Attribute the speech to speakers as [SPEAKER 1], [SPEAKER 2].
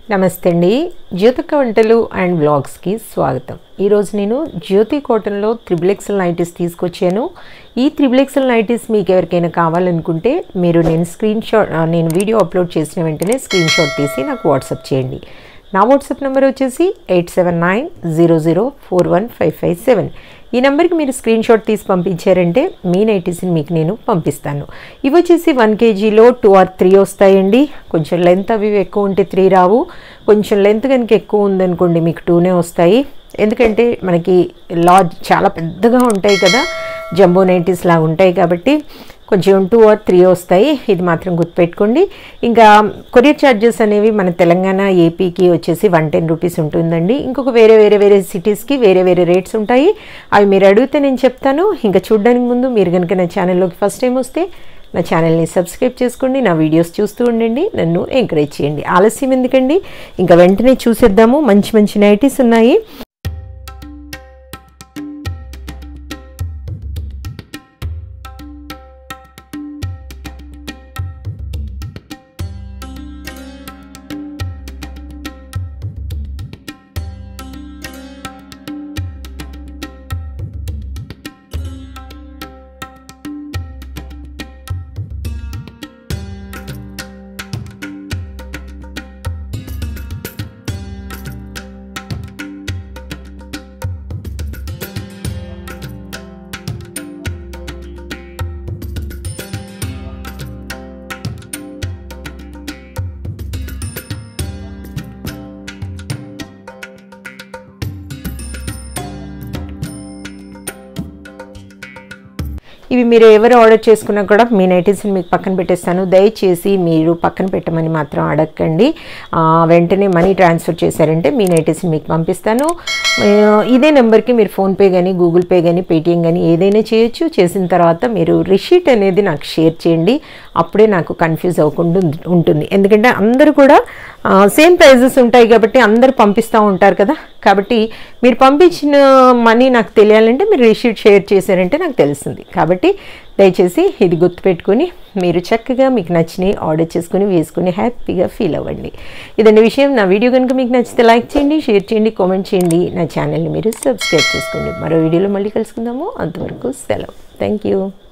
[SPEAKER 1] నమస్తే అండి జ్యోతిక వంటలు అండ్ బ్లాగ్స్కి స్వాగతం ఈరోజు నేను జ్యోతి కాటన్లో త్రిబుల్ ఎక్సెల్ నైటీస్ తీసుకొచ్చాను ఈ త్రిబుల్ ఎక్సెల్ నైటీస్ మీకు ఎవరికైనా కావాలనుకుంటే మీరు నేను స్క్రీన్ షాట్ ఆ, నేను వీడియో అప్లోడ్ చేసిన వెంటనే స్క్రీన్ షాట్ తీసి నాకు వాట్సాప్ చేయండి నా వాట్సాప్ నెంబర్ వచ్చేసి eight seven nine zero zero four one five five seven ఈ నెంబర్కి మీరు స్క్రీన్ షాట్ తీసి పంపించారంటే మీ నైటీస్ని మీకు నేను పంపిస్తాను ఇవి వచ్చేసి వన్ కేజీలో టూ ఆర్ త్రీ వస్తాయండి కొంచెం లెంత్ అవి ఇవి ఎక్కువ ఉంటే త్రీ రావు కొంచెం లెంత్ కనుక ఎక్కువ ఉందనుకోండి మీకు టూనే వస్తాయి ఎందుకంటే మనకి లార్జ్ చాలా పెద్దగా ఉంటాయి కదా జంబో నైటీస్ లాగా ఉంటాయి కాబట్టి కొంచెం టూ ఆర్ త్రీ వస్తాయి ఇది మాత్రం గుర్తుపెట్టుకోండి ఇంకా కొరియర్ ఛార్జెస్ అనేవి మన తెలంగాణ ఏపీకి వచ్చేసి వన్ టెన్ రూపీస్ ఉంటుందండి ఇంకొక వేరే వేరే వేరే సిటీస్కి వేరే వేరే రేట్స్ ఉంటాయి అవి మీరు అడిగితే నేను చెప్తాను ఇంకా చూడడానికి ముందు మీరు కనుక నా ఛానల్లోకి ఫస్ట్ టైం వస్తే నా ఛానల్ని సబ్స్క్రైబ్ చేసుకోండి నా వీడియోస్ చూస్తూ ఉండండి నన్ను ఎంకరేజ్ చేయండి ఆలస్యం ఎందుకండి ఇంకా వెంటనే చూసేద్దాము మంచి మంచి నైటీస్ ఉన్నాయి ఇవి మీరు ఎవరు ఆర్డర్ చేసుకున్నా కూడా మీ నైటీస్ని మీకు పక్కన పెట్టేస్తాను దయచేసి మీరు పక్కన పెట్టమని మాత్రం అడగండి ఆ, వెంటనే మనీ ట్రాన్స్ఫర్ చేశారంటే మీ నైటీస్ని మీకు పంపిస్తాను ఆ, ఇదే నెంబర్కి మీరు ఫోన్పే కానీ గూగుల్ పే కానీ పేటిఎం కానీ ఏదైనా చేయొచ్చు చేసిన తర్వాత మీరు రిషీట్ అనేది నాకు షేర్ చేయండి అప్పుడే నాకు కన్ఫ్యూజ్ అవ్వకుండా ఉం- ఉంటుంది ఎందుకంటే అందరూ కూడా సేమ్ ప్రైజెస్ ఉంటాయి కాబట్టి అందరూ పంపిస్తూ ఉంటారు కదా కాబట్టి మీరు పంపించిన మనీ నాకు తెలియాలంటే మీరు రిషీట్ షేర్ చేశారంటే నాకు తెలుస్తుంది కాబట్టి దయచేసి ఇది గుర్తుపెట్టుకొని మీరు చక్కగా మీకు నచ్చినవి ఆర్డర్ చేసుకుని వేసుకుని హ్యాపీగా ఫీల్ అవ్వండి ఇదండి విషయం నా వీడియో కనుక మీకు నచ్చితే లైక్ చేయండి షేర్ చేయండి కామెంట్ చేయండి నా ఛానల్ని మీరు సబ్స్క్రైబ్ చేసుకోండి మరో వీడియోలో మళ్ళీ కలుసుకుందాము అంతవరకు సెలవు థ్యాంక్ యూ